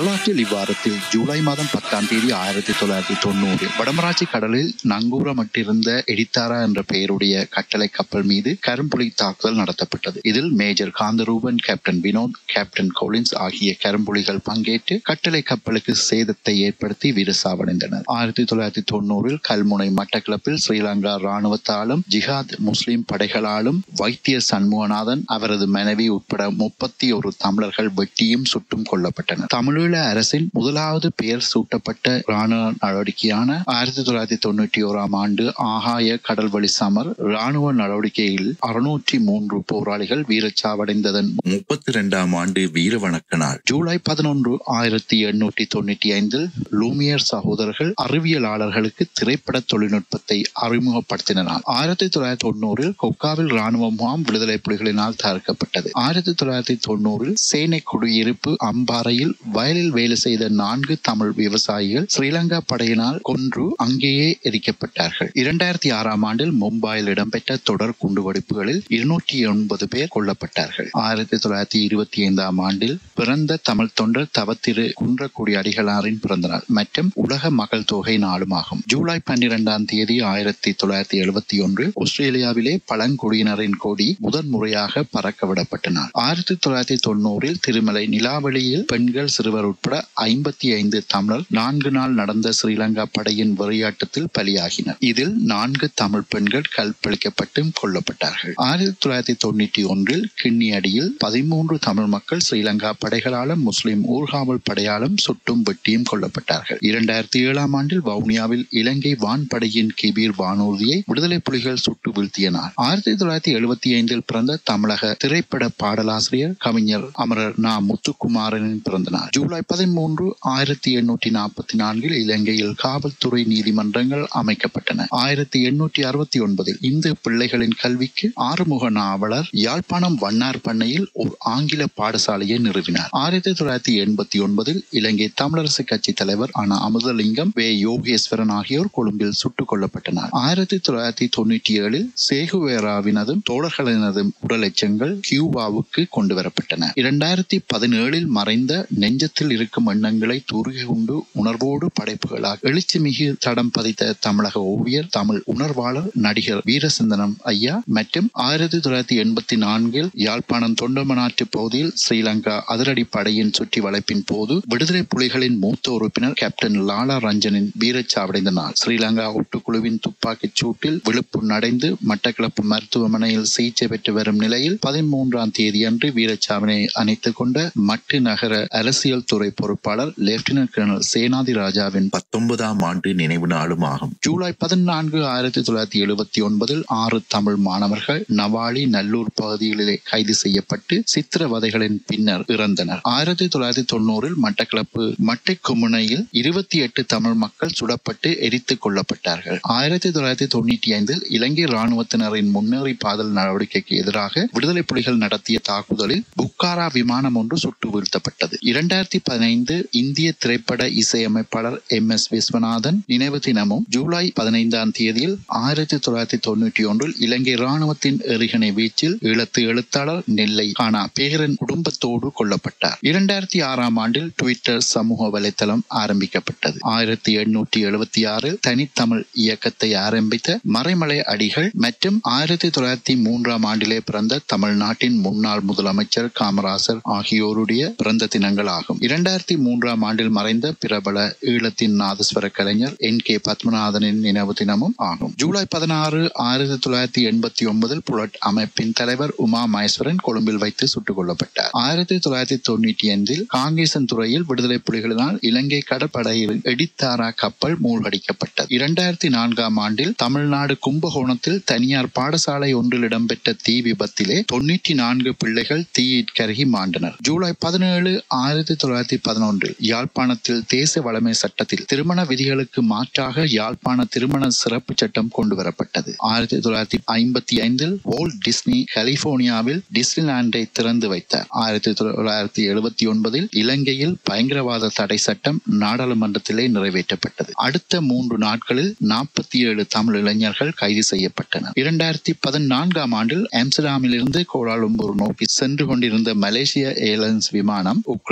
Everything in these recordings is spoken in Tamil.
வரலாற்றில் இவ்வாரத்தில் ஜூலை மாதம் பத்தாம் தேதி ஆயிரத்தி தொள்ளாயிரத்தி தொண்ணூறு வடமராட்சி கடலில் நங்கூரமிட்டிருந்த எடித்தாரா என்ற பெயருடைய கட்டளை கப்பல் மீது கரும்புலி தாக்குதல் நடத்தப்பட்டது இதில் major Kantharuban captain Vinoth captain Collins ஆகிய கரும்புலிகள் பங்கேற்று கட்டளை கப்பலுக்கு சேதத்தை ஏற்படுத்தி வீரசாவடைந்தனர் ஆயிரத்தி தொள்ளாயிரத்தி தொண்ணூறில் கல்முனை மட்டக்களப்பில் ஸ்ரீலங்கா ராணுவத்தாலும் ஜிஹாத் முஸ்லிம் படைகளாலும் வைத்திய சண்முகநாதன் அவரது மனைவி உட்பட முப்பத்தி ஒரு தமிழர்கள் வெட்டியும் சுட்டும் கொல்லப்பட்டனர் தமிழீழ அரசின் முதலாவது பெயர் சூட்டப்பட்ட ராணுவ நடவடிக்கையான ஆயிரத்தி தொள்ளாயிரத்தி தொண்ணூற்றி ஓராம் ஆண்டு ஆகாய கடல்வழி சமர் ராணுவ நடவடிக்கையில் அறுநூற்றி மூன்று போராளிகள் வீரச்சாவடைந்ததன் முப்பத்தி இரண்டாம் ஆண்டு வீர வணக்க நாள் ஜூலை பதினொன்று ஆயிரத்தி எண்ணூற்றி தொண்ணூற்றி ஐந்தில் லூமியர் சகோதரர்கள் அறிவியலாளர்களுக்கு திரைப்பட தொழில்நுட்பத்தை அறிமுகப்படுத்தினர் ஆயிரத்தி தொள்ளாயிரத்தி தொண்ணூறில் கொக்காவில் ராணுவ முகாம் விடுதலை புலிகளினால் தகர்க்கப்பட்டது ஆயிரத்தி தொள்ளாயிரத்தி தொண்ணூறில் சேனை குடியிருப்பு அம்பாறையில் வயலில் வேலை செய்த நான்கு தமிழ் விவசாயிகள் ஸ்ரீலங்கா படையினால் கொன்று அங்கேயே எரிக்கப்பட்டார்கள் இரண்டாயிரத்தி ஆறாம் ஆண்டில் மும்பையில் இடம்பெற்ற தொடர் குண்டுவெடிப்புகளில் இருநூற்றி எண்பது பேர் கொல்லப்பட்டார்கள் ஆயிரத்தி தொள்ளாயிரத்தி இருபத்தி ஐந்தாம் ஆண்டில் பிறந்த தமிழ் தொண்டர் தவத்திரு குன்றக்குடி அடிகளாரின் பிறந்த நாள் மற்றும் உலக மக்கள் தொகை நாளும் ஆகும் ஜூலை பன்னிரெண்டாம் தேதி ஆயிரத்தி தொள்ளாயிரத்தி எழுபத்தி ஒன்று ஆஸ்திரேலியாவிலே பழங்குடியினரின் கொடி முதன் முறையாக பறக்க விடப்பட்ட நாள் ஆயிரத்தி தொள்ளாயிரத்தி தொண்ணூறில் திருமலை நிலாவளியில் பெண்கள் சிறுவர் உட்பட ஐம்பத்தி ஐந்து தமிழர் நான்கு நாள் நடந்த ஸ்ரீலங்கா படையின் வெறியாட்டத்தில் பலியாகினர் இதில் நான்கு தமிழ் பெண்கள் கற்பழிக்கப்பட்டும் கொல்லப்பட்டார்கள் ஆயிரத்தி தொள்ளாயிரத்தி தொண்ணூற்றி ஒன்றில் கிண்ணியடியில் பதிமூன்று தமிழ் மக்கள் ஸ்ரீலங்கா படைகளாலும் முஸ்லிம் ஊர்காவல் படையாலும் சுட்டும் வெட்டியும் கொல்லப்பட்டார்கள் இரண்டாயிரத்தி ஏழாம் ஆண்டில் வவுனியாவில் இலங்கை வான்படையின் கிபீர் வானூர்தியை விடுதலை புலிகள் சுட்டு வீழ்த்திய நாள் ஆயிரத்தி தொள்ளாயிரத்தி எழுபத்தி ஐந்தில் பிறந்த தமிழக திரைப்பட பாடலாசிரியர் கவிஞர் அமரர் நா முத்துக்குமாரனின் பிறந்த நாள் ஜூலை பதிமூன்று ஆயிரத்தி எண்ணூற்றி நாற்பத்தி நான்கில் இலங்கையில் காவல்துறை நீதிமன்றங்கள் அமைக்கப்பட்டன ஆயிரத்தி எண்ணூற்றி அறுபத்தி ஒன்பதில் இந்து பிள்ளைகளின் கல்விக்கு ஆறுமுக நாவலர் யாழ்ப்பாணம் வண்ணார் பண்ணையில் ஒரு ஆங்கில பாடசாலையை நிறுவினார் ஆயிரத்தி தொள்ளாயிரத்தி எண்பத்தி ஒன்பதில் இலங்கை தமிழரசு கட்சி தலைவர் ஆன அமுதலிங்கம் வே யோகேஸ்வரன் ஆகியோர் கொழும்பில் சுட்டுக் கொல்லப்பட்டனர் ஆயிரத்தி தொள்ளாயிரத்தி தொண்ணூற்றி ஏழில் சேகுவேராவினதும் தோழர்களினதும் உடல் எச்சங்கள் கியூபாவுக்கு கொண்டு வரப்பட்டன இரண்டாயிரத்தி பதினேழில் மறைந்த நெஞ்சத்தில் இருக்கும் எண்ணங்களை தூர்கை கொண்டு உணர்வோடு படைப்புகளாக எழுச்சி மிகு தடம் பதித்த தமிழக ஓவியர் தமிழ் உணர்வாளர் நடிகர் வீரசிந்தனம் ஐயா மற்றும் ஆயிரத்தி தொள்ளாயிரத்தி எண்பத்தி நான்கில் யாழ்ப்பாணம் தொண்டமனாற்று பகுதியில் ஸ்ரீலங்கா அதிரடி படையின் சுற்றி வளைப்பின் போது விடுதலை புலிகளின் மூத்த உறுப்பினர் கேப்டன் லாலா ரஞ்சனின் வீரச்சாவடைந்த நாள் ஸ்ரீலங்கா ஒட்டுக்குழுவின் துப்பாக்கிச் சூட்டில் விழுப்பு நடைந்து மட்டக்களப்பு மருத்துவமனையில் சிகிச்சை பெற்று வரும் நிலையில் பதிமூன்றாம் தேதியன்று வீரச்சாவினை அணைத்துக் கொண்ட மட்டு நகர அரசியல் துறை பொறுப்பாளர் லெப்டினன்ட் கர்னல் சேனாதி ராஜாவின் பத்தொன்பதாம் ஆண்டு நினைவு நாளும் ஆகும் ஜூலை பதினான்கு ஆயிரத்தி தொள்ளாயிரத்தி எழுபத்தி ஒன்பதில் ஆறு தமிழ் மாணவர்கள் நவாலி நல்லூர் பகுதிகளிலே கைது செய்யப்பட்டு சித்திரவதைகளின் பின்னர் இறந்தனர் ஆயிரத்தி தொள்ளாயிரத்தி தொண்ணூறில் மட்டக்களப்பு மட்டைக்குமுனையில் இருபத்தி எட்டு தமிழ் மக்கள் சுடப்பட்டு எரித்துக் கொல்லப்பட்டார்கள் ஆயிரத்தி தொள்ளாயிரத்தி தொண்ணூற்றி ஐந்தில் இலங்கை ராணுவத்தினரின் முன்னேறி பாதல் நடவடிக்கைக்கு எதிராக விடுதலை புலிகள் நடத்திய தாக்குதலில் புக்காரா விமானம் ஒன்று சுட்டு வீழ்த்தப்பட்டது இரண்டாயிரத்தி பதினைந்து இந்திய திரைப்பட இசையமைப்பாளர் எம் எஸ் விஸ்வநாதன் நினைவு தினமும் ஜூலை பதினைந்தாம் தேதியில் ஆயிரத்தி தொள்ளாயிரத்தி தொண்ணூற்றி ஒன்றில் இலங்கை ராணுவத்தின் எறிகணை வீச்சில் ஈழத்து எழுத்தாளர் நெல்லை கானா பேரன் குடும்பத்தோடு கொல்லப்பட்டார் இரண்டாயிரத்தி ஆறாம் ஆண்டில் ட்விட்டர் சமூக வலைத்தளம் ஆரம்பிக்கப்பட்டது ஆயிரத்தி எண்ணூற்றி எழுபத்தி ஆறில் தனித்தமிழ் இயக்கத்தை ஆரம்பித்த மறைமலை அடிகள் மற்றும் ஆயிரத்தி தொள்ளாயிரத்தி மூன்றாம் ஆண்டிலே பிறந்த தமிழ்நாட்டின் முன்னாள் முதலமைச்சர் காமராசர் ஆகியோருடைய பிறந்த தினங்கள் ஆகும் இரண்டாயிரத்தி மூன்றாம் ஆண்டில் மறைந்த பிரபல ஈழத்தின் நாதஸ்வர கலைஞர் என் கே பத்மநாதனின் நினைவு தினமும் ஆகும் ஜூலை பதினாறு ஆயிரத்தி தொள்ளாயிரத்தி எண்பத்தி ஒன்பதில் புலட் அமைப்பின் தலைவர் உமா மகேஸ்வரன் கொழும்பில் வைத்து சுட்டுக் கொல்லப்பட்டார் ஆயிரத்தி தொள்ளாயிரத்தி தொண்ணூற்றி ஐந்தில் காங்கேசன் துறையில் விடுதலை புலிகளினால் இலங்கை கடற்படையில் எடித்தாரா கப்பல் மூழ்கடிக்கப்பட்டது இரண்டாயிரத்தி நான்காம் ஆண்டில் தமிழ்நாடு கும்பகோணத்தில் தனியார் பாடசாலை ஒன்றில் இடம்பெற்ற தீ விபத்திலே தொண்ணூற்றி நான்கு பிள்ளைகள் தீயிற் கருகி மாண்டனர் ஜூலை பதினேழு ஆயிரத்தி தொள்ளாயிரத்தி பதினொன்றில் யாழ்ப்பாணத்தில் தேச வளமை சட்டத்தில் திருமண விதிகளுக்கு மாற்றாக யாழ்ப்பாண திருமண சிறப்பு சட்டம் கொண்டு வரப்பட்டது ஆயிரத்தி தொள்ளாயிரத்தி ஐம்பத்தி ஐந்தில் வோல்ட் டிஸ்னி கலிபோர்னியாவில் டிஸ்னிலாண்டை திறந்து வைத்தார் ஆயிரத்தி தொள்ளாயிரத்தி எழுபத்தி ஒன்பதில் இலங்கையில் பயங்கரவாத தடை சட்டம் நாடாளுமன்றத்திலே நிறைவேற்றப்பட்டது அடுத்த மூன்று நாட்களில் நாற்பத்தி ஏழு தமிழ் இளைஞர்கள் கைது செய்யப்பட்டனர் இரண்டாயிரத்தி பதினான்காம் ஆண்டில் ஆம்ஸ்டர்டாமிலிருந்து கோலாலும்பூர் நோக்கி சென்று கொண்டிருந்த மலேசிய ஏர்லைன்ஸ் விமானம் உக்ரைன் ரஷ்யா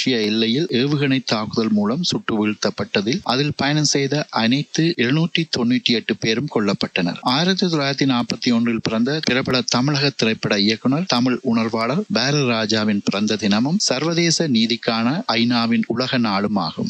ரஷ்ய எல்லையில் ஏவுகணை தாக்குதல் மூலம் சுட்டு வீழ்த்தப்பட்டதில் அதில் பயணம் செய்த அனைத்து இருநூற்றி தொண்ணூற்றி எட்டு பேரும் கொல்லப்பட்டனர் ஆயிரத்தி தொள்ளாயிரத்தி நாற்பத்தி ஒன்றில் பிறந்த திரைப்பட தமிழக திரைப்பட இயக்குனர் தமிழ் உணர்வாளர் பாரதி ராஜாவின் பிறந்த தினமும் சர்வதேச நீதிக்கான ஐநாவின் உலக நாளும் ஆகும்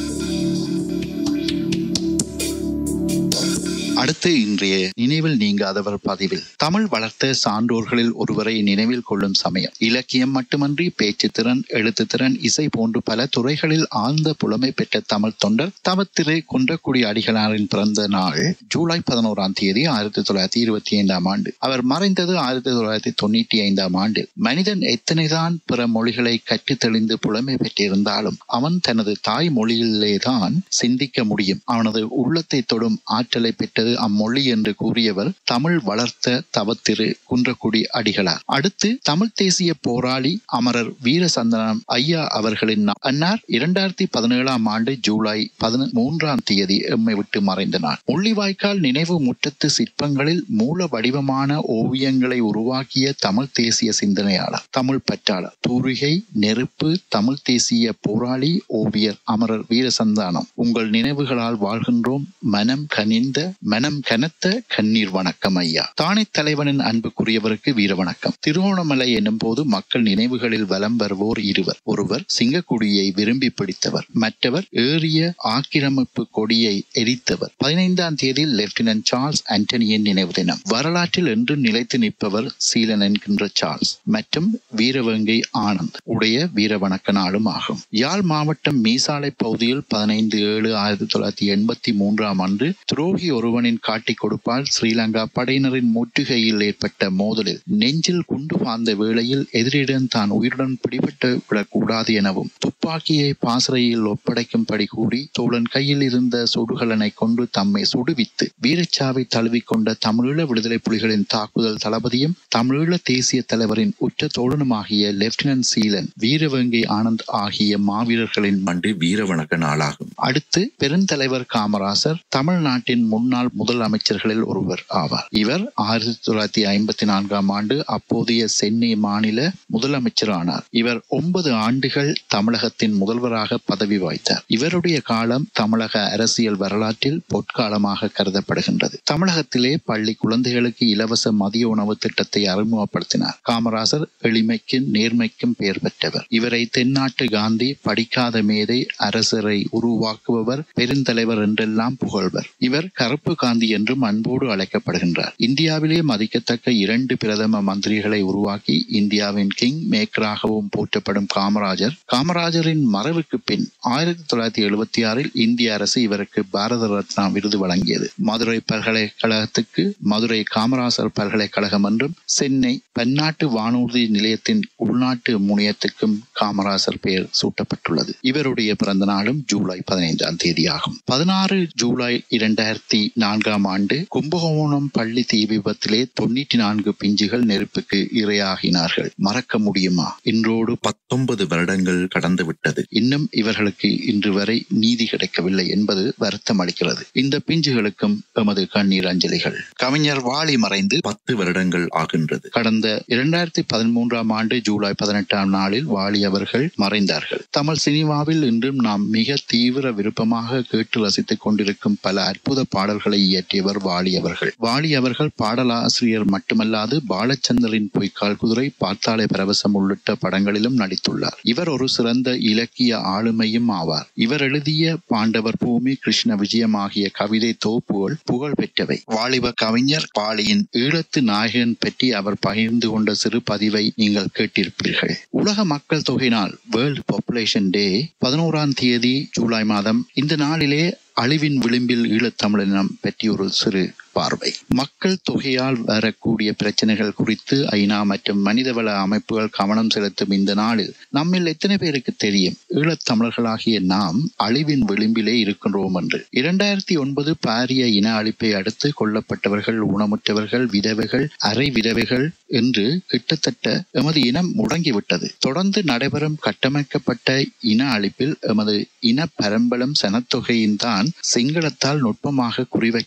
அடுத்து இன்றைய நினைவில் நீங்காதவர் பதிவில் தமிழ் வளர்த்த சான்றோர்களில் ஒருவரை நினைவில் கொள்ளும் சமயம் இலக்கியம் மட்டுமன்றி பேச்சு திறன் எழுத்து திறன் இசை போன்று பல துறைகளில் ஆழ்ந்த புலமை பெற்ற தமிழ் தொண்டர் தவத்திரு குன்றக்குடி அடிகளாரின் பிறந்த நாள் ஜூலை பதினோராம் தேதி ஆயிரத்தி தொள்ளாயிரத்தி இருபத்தி ஐந்தாம் ஆண்டு அவர் மறைந்தது ஆயிரத்தி தொள்ளாயிரத்தி தொண்ணூற்றி ஐந்தாம் ஆண்டில் மனிதன் எத்தனைதான் பிற மொழிகளை கற்றுத் தெளிந்து புலமை பெற்றிருந்தாலும் அவன் தனது தாய் மொழியிலேதான் சிந்திக்க முடியும் அவனது உள்ளத்தை தொடும் ஆற்றலை பெற்றது அம்மொழி என்று கூறியவர் தமிழ் வளர்த்த தவத்திரு குன்றக்குடி அடிகளார் அடுத்து தமிழ் தேசிய போராளி அமரர் வீரசந்தனம் ஐயா அவர்களின் நா- அன்னார் இரண்டாயிரத்தி பதினேழாம் ஆண்டு ஜூலை பதின மூன்றாம் தேதி எம்மை விட்டு மறைந்த நாள் முள்ளிவாய்க்கால் நினைவு முற்றத்து சிற்பங்களில் மூல வடிவமான ஓவியங்களை உருவாக்கிய தமிழ் தேசிய சிந்தனையாளர் தமிழ் பற்றாளர் தூரிகை நெருப்பு தமிழ் தேசிய போராளி ஓவியர் அமரர் வீரசந்தானம் உங்கள் நினைவுகளால் வாழ்கின்றோம் மனம் கனிந்த மனம் கனத்த கண்ணீர் வணக்கம் ஐயா தானே தலைவனின் அன்புக்குரியவருக்கு வீர வணக்கம் திருவோணமலை என்னும் போது மக்கள் நினைவுகளில் வலம் வருவோர் இருவர் ஒருவர் சிங்கக்குடியை விரும்பி பிடித்தவர் மற்றவர் ஏறிய ஆக்கிரமிப்பு கொடியை எரித்தவர் பதினைந்தாம் தேதி லெப்டினன்ட் சார்ல்ஸ் ஆண்டனியின் நினைவு தினம் வரலாற்றில் என்று நிலைத்து நிற்பவர் சீலன் என்கின்ற சார்ல்ஸ் மற்றும் வீரவங்கை ஆனந்த் உடைய வீர வணக்க நாளும் ஆகும் யாழ் மாவட்டம் மீசாலை பகுதியில் பதினைந்து ஏழு ஆயிரத்தி தொள்ளாயிரத்தி எண்பத்தி மூன்றாம் ஆண்டு துரோகி ஒருவனின் காட்டிக் கொடுப்பால் ஸ்ரீலங்கா படையினரின் முற்றுகையில் ஏற்பட்ட மோதலில் நெஞ்சில் குண்டு பாய்ந்த வேளையில் எதிரிடம் தான் உயிருடன் பிடிபட்டு விடக்கூடாது எனவும் துப்பாக்கியை பாசறையில் ஒப்படைக்கும்படி கூறி தோழன் கையில் இருந்த சுடுகலனை கொண்டு தம்மை சுடுவித்து வீரச்சாவை தழுவிக்கொண்ட தமிழீழ விடுதலை புலிகளின் தாக்குதல் தளபதியும் தமிழீழ தேசிய தலைவரின் உற்ற தோழனுமாகிய லெப்டினன்ட் சீலன் வீரவங்கை ஆனந்த் ஆகிய மாவீரர்களின் ஆண்டு வீர வணக்க நாளாகும் அடுத்து பெருந்தலைவர் காமராசர் தமிழ்நாட்டின் முன்னாள் முதல் அமைச்சர்களில் ஒருவர் ஆவார் இவர் ஆயிரத்தி தொள்ளாயிரத்தி ஐம்பத்தி நான்காம் ஆண்டு அப்போதைய சென்னை மாநில முதலமைச்சர் ஆனார் இவர் ஒன்பது ஆண்டுகள் தமிழகத்தின் முதல்வராக பதவி வகித்தார் இவருடைய காலம் தமிழக அரசியல் வரலாற்றில் பொற்காலமாக கருதப்படுகின்றது தமிழகத்திலே பள்ளி குழந்தைகளுக்கு இலவச மதிய உணவு திட்டத்தை அறிமுகப்படுத்தினார் காமராசர் எளிமைக்கும் நேர்மைக்கும் பெயர் பெற்றவர் இவரை தென்னாட்டு காந்தி படிக்காத மேதை அரசரை உருவாக்குபவர் பெருந்தலைவர் என்றெல்லாம் புகழ்வர் இவர் கருப்பு காந்தி என்றும் அன்போடு அழைக்கப்படுகின்றார் இந்தியாவிலே மதிக்கத்தக்க இரண்டு பிரதம மந்திரிகளை உருவாக்கி இந்தியாவின் கிங் மேக்கராகவும் போற்றப்படும் காமராஜர் காமராஜரின் மறைவுக்கு பின் ஆயிரத்தி தொள்ளாயிரத்தி எழுபத்தி ஆறில் இந்திய அரசு இவருக்கு பாரத ரத்னா விருது வழங்கியது மதுரை பல்கலைக்கழகத்துக்கு மதுரை காமராசர் பல்கலைக்கழகம் என்றும் சென்னை பன்னாட்டு வானூர்தி நிலையத்தின் உள்நாட்டு முனையத்துக்கும் காமராசர் பெயர் சூட்டப்பட்டுள்ளது இவருடைய பிறந்த நாளும் ஜூலை பதினைந்தாம் தேதி ஆகும் பதினாறு ஜூலை இரண்டாயிரத்தி நான்காம் ஆண்டு கும்பகோணம் பள்ளி தீ விபத்திலே தொண்ணூற்றி நான்கு பிஞ்சுகள் நெருப்புக்கு இரையாகினார்கள் மறக்க முடியுமா இன்றோடு பத்தொன்பது வருடங்கள் கடந்து விட்டது இன்னும் இவர்களுக்கு இன்று வரை நீதி கிடைக்கவில்லை என்பது வருத்தம் அளிக்கிறது இந்த பிஞ்சுகளுக்கும் எமது கண்ணீர் அஞ்சலிகள் கவிஞர் வாலி மறைந்து பத்து வருடங்கள் ஆகின்றது கடந்த இரண்டாயிரத்தி பதிமூன்றாம் ஆண்டு ஜூலை பதினெட்டாம் நாளில் வாலி அவர்கள் மறைந்தார்கள் தமிழ் சினிமாவில் இன்றும் நாம் மிக தீவிர விருப்பமாக கேட்டு ரசித்துக் கொண்டிருக்கும் பல அற்புத பாடல்களை இயற்றியவர் வாலி அவர்கள் வாலி அவர்கள் பாடலாசிரியர் மட்டுமல்லாது பாலச்சந்தரின் பொய்க்கால் குதிரை பார்த்தாலே பரவசம் உள்ளிட்ட படங்களிலும் நடித்துள்ளார் இவர் ஒரு சிறந்த இலக்கிய ஆளுமையும் ஆவார் இவர் எழுதிய பாண்டவர் பூமி கிருஷ்ண விஜயம் ஆகிய கவிதை தொகுப்புகள் புகழ் பெற்றவை வாலிப கவிஞர் பாலியின் ஈழத்து நாயகன் பற்றி அவர் பகிர்ந்து கொண்ட சிறு பதிவை நீங்கள் கேட்டிருப்பீர்கள் உலக மக்கள் தொகையினால் வேர்ல்ட் பாப்புலேஷன் டே பதினோராம் தேதி ஜூலை மாதம் இந்த நாளிலே அழிவின் விளிம்பில் ஈழத்தமிழினம் பற்றி ஒரு சிறு பார்வை மக்கள் தொகையால் வரக்கூடிய பிரச்சனைகள் குறித்து ஐநா மற்றும் மனிதவள அமைப்புகள் கவனம் செலுத்தும் இந்த நாளில் நம்மில் எத்தனை பேருக்கு தெரியும் ஈழத்தமிழர்களாகிய நாம் அழிவின் விளிம்பிலே இருக்கின்றோம் என்று இரண்டாயிரத்தி ஒன்பது பாரிய இன அழிப்பை அடுத்து கொல்லப்பட்டவர்கள் ஊனமுற்றவர்கள் விதவைகள் அரை விதவைகள் என்று கிட்டத்தட்ட எமது இனம் முடங்கிவிட்டது தொடர்ந்து நடைபெறும் கட்டமைக்கப்பட்ட இன அழிப்பில் எமது இன பரம்பலம் சனத்தொகையின் தான் சிங்களத்தால் நுட்பமாக குறிவைக்கப்பட்டுள்ளது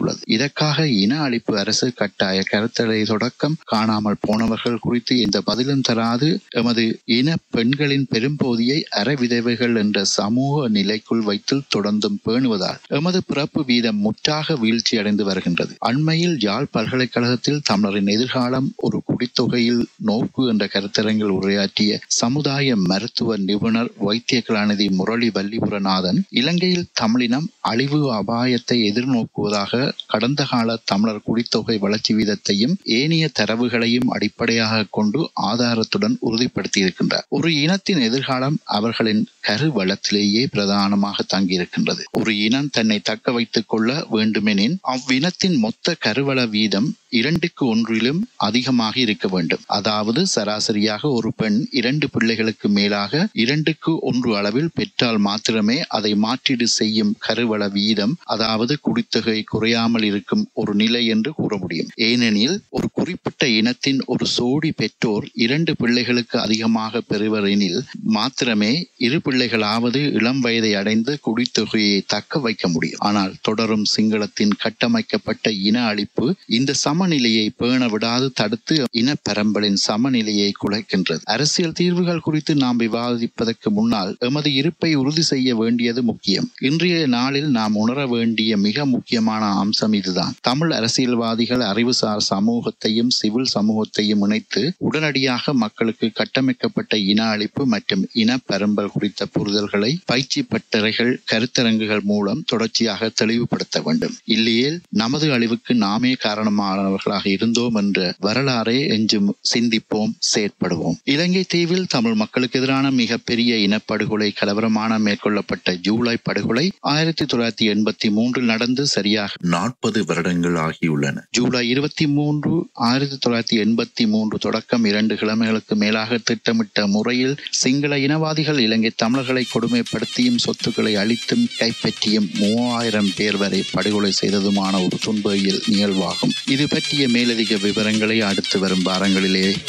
செய்யப்பட்டுள்ளது இதற்காக இன அழிப்பு அரசு கட்டாய கருத்தடை தொடக்கம் காணாமல் போனவர்கள் குறித்து எந்த பதிலும் தராது எமது இன பெண்களின் பெரும்போதியை அறவிதவைகள் என்ற சமூக நிலைக்குள் வைத்து தொடர்ந்தும் பேணுவதால் எமது பிறப்பு வீதம் முற்றாக வீழ்ச்சியடைந்து வருகின்றது அண்மையில் யாழ் பல்கலைக்கழகத்தில் தமிழரின் எதிர்காலம் ஒரு குடித்தொகையில் நோக்கு என்ற கருத்தரங்கில் உரையாற்றிய சமுதாய மருத்துவ நிபுணர் வைத்திய கலாநிதி முரளி வல்லிபுரநாதன் இலங்கையில் தமிழினம் அழிவு அபாயத்தை எதிர்நோக்குவதாக கடந்த கால தமிழர் குடித்தொகை வளர்ச்சி வீதத்தையும் ஏனைய தரவுகளையும் அடிப்படையாக கொண்டு ஆதாரத்துடன் உறுதிப்படுத்தியிருக்கின்றார் ஒரு இனத்தின் எதிர்காலம் அவர்களின் கருவளத்திலேயே பிரதானமாக தங்கியிருக்கின்றது ஒரு இனம் தன்னை தக்க வைத்துக் கொள்ள வேண்டுமெனின் அவ்வினத்தின் மொத்த கருவள வீதம் இரண்டுக்கு ஒன்றிலும் அதிகமாக இருக்க வேண்டும் அதாவது சராசரியாக ஒரு பெண் இரண்டு பிள்ளைகளுக்கு மேலாக இரண்டுக்கு ஒன்று அளவில் பெற்றால் மாத்திரமே அதை மாற்றீடு செய்யும் கருவள வீதம் அதாவது குடித்தொகை குறையாமல் இருக்கும் ஒரு நிலை என்று கூற முடியும் ஏனெனில் ஒரு குறிப்பிட்ட இனத்தின் ஒரு சோடி பெற்றோர் இரண்டு பிள்ளைகளுக்கு அதிகமாக பெறுவர் எனில் மாத்திரமே இரு பிள்ளைகளாவது இளம் வயதை அடைந்து குடித்தொகையை தக்க வைக்க முடியும் ஆனால் தொடரும் சிங்களத்தின் கட்டமைக்கப்பட்ட இன அழிப்பு இந்த சமநிலையை பேண விடாது தடுத்து இன பரம்பலின் சமநிலையை குலைக்கின்றது அரசியல் தீர்வுகள் குறித்து நாம் விவாதிப்பதற்கு முன்னால் எமது இருப்பை உறுதி செய்ய வேண்டியது முக்கியம் இன்றைய நாளில் நாம் உணர வேண்டிய மிக முக்கியமான அம்சம் இதுதான் தமிழ் அரசியல்வாதிகள் அறிவுசார் சமூகத்தையும் சிவில் சமூகத்தையும் இணைத்து உடனடியாக மக்களுக்கு கட்டமைக்கப்பட்ட இன அழிப்பு மற்றும் இன பரம்பல் குறித்த புரிதல்களை பயிற்சி பட்டறைகள் கருத்தரங்குகள் மூலம் தொடர்ச்சியாக தெளிவுபடுத்த வேண்டும் இல்லையேல் நமது அழிவுக்கு நாமே காரணமானவர்களாக இருந்தோம் என்ற வரலாறை எஞ்சும் சிந்திப்போம் செயற்படுவோம் இலங்கை தீவில் தமிழ் மக்களுக்கு எதிரான மிகப்பெரிய இனப்படுகொலை கலவரமான மேற்கொள்ளப்பட்ட ஜூலை படுகொலை ஆயிரத்தி தொள்ளாயிரத்தி எண்பத்தி மூன்றில் நடந்து சரியாக நாற்பது வருடங்கள் ஆகியுள்ளன ஜூலை இருபத்தி மூன்று ஆயிரத்தி தொள்ளாயிரத்தி எண்பத்தி மூன்று தொடக்கம் இரண்டு கிழமைகளுக்கு மேலாக திட்டமிட்ட முறையில் சிங்கள இனவாதிகள் இலங்கை தமிழர்களை கொடுமைப்படுத்தியும் சொத்துக்களை அழித்தும் கைப்பற்றியும் மூவாயிரம் பேர் வரை படுகொலை செய்ததுமான ஒரு துன்பவியல் நிகழ்வாகும் இது பற்றிய மேலதிக விவரங்களை அடுத்து வரும் வாரங்களிலே